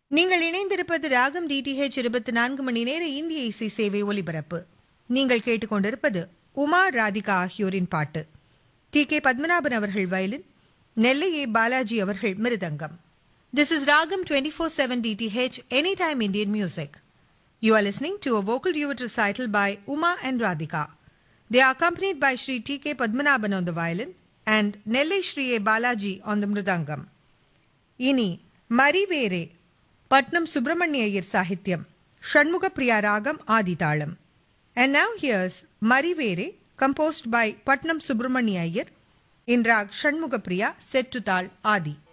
நீங்கள் இணைந்திருப்பது ராகம் டிடிஹெச் இருபத்தி நான்கு மணி நேர இந்திய இசை சேவை ஒலிபரப்பு நீங்கள் கேட்டுக்கொண்டிருப்பது உமா ராதிகா ஆகியோரின் பாட்டு டி கே பத்மநாபன் அவர்கள் வயலின் நெல்லை ஏ பாலாஜி அவர்கள் mridangam this is Raagam twenty four seven DTH any time Indian music You are listening to a vocal duet recital by Uma and Radhika. They are accompanied by Sri T.K. Padmanabhan on the violin and Nellai Sri A. Balaji on the mridangam. இனி மரிவேரே பட்னம் சுப்பிரமணிய ஐயர் சாகித்யம் ஷண்முக பிரியா ராகம் ஆதிதாளம் And now here's மரிவேரே composed by Patnam Subramaniya Iyer in rag Shanmuga Priya set to தாள் ஆதி